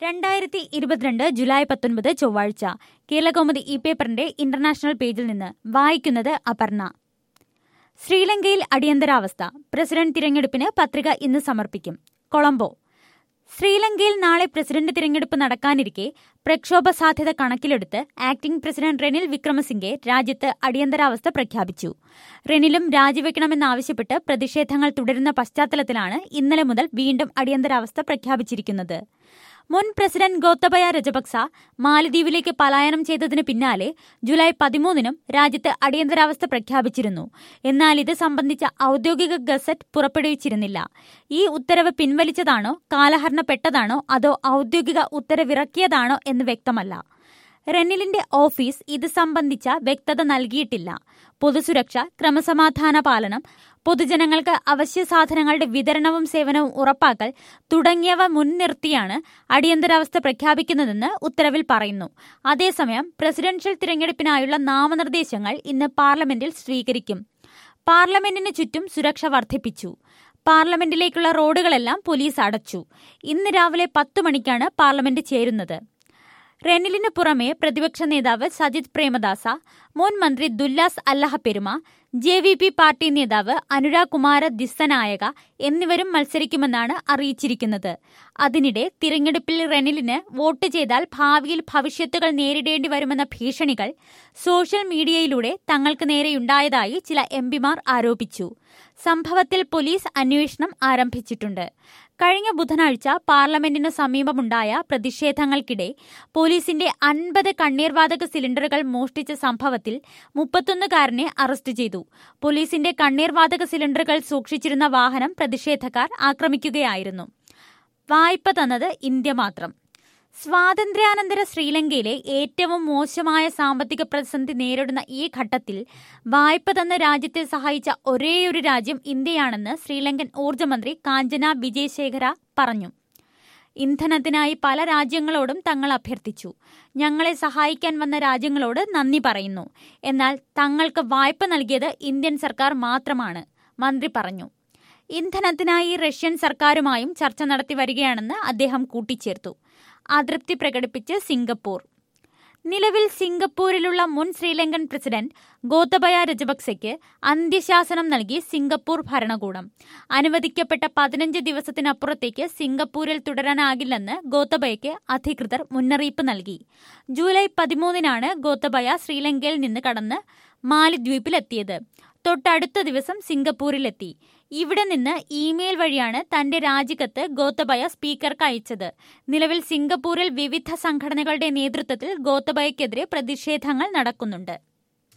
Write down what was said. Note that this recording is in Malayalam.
രണ്ടായിരത്തി ഇരുപത്തിരണ്ട് ജൂലൈ പത്തൊൻപത് ചൊവ്വാഴ്ച കേരളകൗമുദി ഇ പേപ്പറിന്റെ ഇന്റർനാഷണൽ പേജിൽ നിന്ന് വായിക്കുന്നത് അപർണ ശ്രീലങ്കയിൽ അടിയന്തരാവസ്ഥ പ്രസിഡന്റ് തിരഞ്ഞെടുപ്പിന് പത്രിക ഇന്ന് സമർപ്പിക്കും കൊളംബോ ശ്രീലങ്കയിൽ നാളെ പ്രസിഡന്റ് തിരഞ്ഞെടുപ്പ് നടക്കാനിരിക്കെ പ്രക്ഷോഭ സാധ്യത കണക്കിലെടുത്ത് ആക്ടിംഗ് പ്രസിഡന്റ് റെനിൽ വിക്രമസിംഗെ രാജ്യത്ത് അടിയന്തരാവസ്ഥ പ്രഖ്യാപിച്ചു റെനിലും രാജിവെക്കണമെന്നാവശ്യപ്പെട്ട് പ്രതിഷേധങ്ങൾ തുടരുന്ന പശ്ചാത്തലത്തിലാണ് ഇന്നലെ മുതൽ വീണ്ടും അടിയന്തരാവസ്ഥ പ്രഖ്യാപിച്ചിരിക്കുന്നത് മുൻ പ്രസിഡന്റ് ഗോത്തബയ രജപക്സ മാലദ്വീപിലേക്ക് പലായനം ചെയ്തതിന് പിന്നാലെ ജൂലൈ പതിമൂന്നിനും രാജ്യത്ത് അടിയന്തരാവസ്ഥ പ്രഖ്യാപിച്ചിരുന്നു എന്നാൽ ഇത് സംബന്ധിച്ച ഔദ്യോഗിക ഗസറ്റ് പുറപ്പെടുവിച്ചിരുന്നില്ല ഈ ഉത്തരവ് പിൻവലിച്ചതാണോ കാലഹരണപ്പെട്ടതാണോ അതോ ഔദ്യോഗിക ഉത്തരവിറക്കിയതാണോ എന്ന് വ്യക്തമല്ല റെനിലിന്റെ ഓഫീസ് ഇത് സംബന്ധിച്ച വ്യക്തത നൽകിയിട്ടില്ല പൊതുസുരക്ഷ ക്രമസമാധാന പാലനം പൊതുജനങ്ങൾക്ക് അവശ്യ സാധനങ്ങളുടെ വിതരണവും സേവനവും ഉറപ്പാക്കൽ തുടങ്ങിയവ മുൻനിർത്തിയാണ് അടിയന്തരാവസ്ഥ പ്രഖ്യാപിക്കുന്നതെന്ന് ഉത്തരവിൽ പറയുന്നു അതേസമയം പ്രസിഡൻഷ്യൽ തിരഞ്ഞെടുപ്പിനായുള്ള നാമനിർദ്ദേശങ്ങൾ ഇന്ന് പാർലമെന്റിൽ സ്വീകരിക്കും പാർലമെന്റിന് ചുറ്റും സുരക്ഷ വർദ്ധിപ്പിച്ചു പാർലമെന്റിലേക്കുള്ള റോഡുകളെല്ലാം പോലീസ് അടച്ചു ഇന്ന് രാവിലെ പത്തു മണിക്കാണ് പാർലമെന്റ് ചേരുന്നത് റെനിലിന് പുറമെ പ്രതിപക്ഷ നേതാവ് സജിത് പ്രേമദാസ മുൻ മന്ത്രി ദുല്ലാസ് അല്ലഹ പെരുമ ജെ വി പി പാർട്ടി നേതാവ് അനുരാഗ് കുമാര ദിസ്സനായക എന്നിവരും മത്സരിക്കുമെന്നാണ് അറിയിച്ചിരിക്കുന്നത് അതിനിടെ തിരഞ്ഞെടുപ്പിൽ റെനിലിന് വോട്ട് ചെയ്താൽ ഭാവിയിൽ ഭവിഷ്യത്തുകൾ നേരിടേണ്ടി വരുമെന്ന ഭീഷണികൾ സോഷ്യൽ മീഡിയയിലൂടെ തങ്ങൾക്ക് നേരെയുണ്ടായതായി ചില എംപിമാർ ആരോപിച്ചു സംഭവത്തിൽ പോലീസ് അന്വേഷണം ആരംഭിച്ചിട്ടുണ്ട് കഴിഞ്ഞ ബുധനാഴ്ച പാർലമെന്റിനു സമീപമുണ്ടായ പ്രതിഷേധങ്ങൾക്കിടെ പോലീസിന്റെ അൻപത് കണ്ണീർവാതക സിലിണ്ടറുകൾ മോഷ്ടിച്ച സംഭവത്തിൽ മുപ്പത്തൊന്നുകാരനെ അറസ്റ്റ് ചെയ്തു പോലീസിന്റെ കണ്ണീർവാതക സിലിണ്ടറുകൾ സൂക്ഷിച്ചിരുന്ന വാഹനം പ്രതിഷേധക്കാർ ആക്രമിക്കുകയായിരുന്നു വായ്പ തന്നത് ഇന്ത്യ മാത്രം സ്വാതന്ത്ര്യാനന്തര ശ്രീലങ്കയിലെ ഏറ്റവും മോശമായ സാമ്പത്തിക പ്രതിസന്ധി നേരിടുന്ന ഈ ഘട്ടത്തിൽ വായ്പ തന്ന രാജ്യത്തെ സഹായിച്ച ഒരേയൊരു രാജ്യം ഇന്ത്യയാണെന്ന് ശ്രീലങ്കൻ ഊർജ്ജമന്ത്രി കാഞ്ചന വിജയശേഖര പറഞ്ഞു ഇന്ധനത്തിനായി പല രാജ്യങ്ങളോടും തങ്ങൾ അഭ്യർത്ഥിച്ചു ഞങ്ങളെ സഹായിക്കാൻ വന്ന രാജ്യങ്ങളോട് നന്ദി പറയുന്നു എന്നാൽ തങ്ങൾക്ക് വായ്പ നൽകിയത് ഇന്ത്യൻ സർക്കാർ മാത്രമാണ് മന്ത്രി പറഞ്ഞു ഇന്ധനത്തിനായി റഷ്യൻ സർക്കാരുമായും ചർച്ച നടത്തി വരികയാണെന്ന് അദ്ദേഹം കൂട്ടിച്ചേർത്തു അതൃപ്തി പ്രകടിപ്പിച്ച് സിംഗപ്പൂർ നിലവിൽ സിംഗപ്പൂരിലുള്ള മുൻ ശ്രീലങ്കൻ പ്രസിഡന്റ് ഗോതബയ രജപക്സെയ്ക്ക് അന്ത്യശാസനം നൽകി സിംഗപ്പൂർ ഭരണകൂടം അനുവദിക്കപ്പെട്ട പതിനഞ്ച് ദിവസത്തിനപ്പുറത്തേക്ക് സിംഗപ്പൂരിൽ തുടരാനാകില്ലെന്ന് ഗോതബയയ്ക്ക് അധികൃതർ മുന്നറിയിപ്പ് നൽകി ജൂലൈ പതിമൂന്നിനാണ് ഗോതബയ ശ്രീലങ്കയിൽ നിന്ന് കടന്ന് മാലിദ്വീപിലെത്തിയത് തൊട്ടടുത്ത ദിവസം സിംഗപ്പൂരിലെത്തി ഇവിടെ നിന്ന് ഇമെയിൽ വഴിയാണ് തന്റെ രാജിക്കത്ത് ഗോത്തബയ സ്പീക്കർക്ക് അയച്ചത് നിലവിൽ സിംഗപ്പൂരിൽ വിവിധ സംഘടനകളുടെ നേതൃത്വത്തിൽ ഗോത്തബയക്കെതിരെ പ്രതിഷേധങ്ങൾ നടക്കുന്നുണ്ട്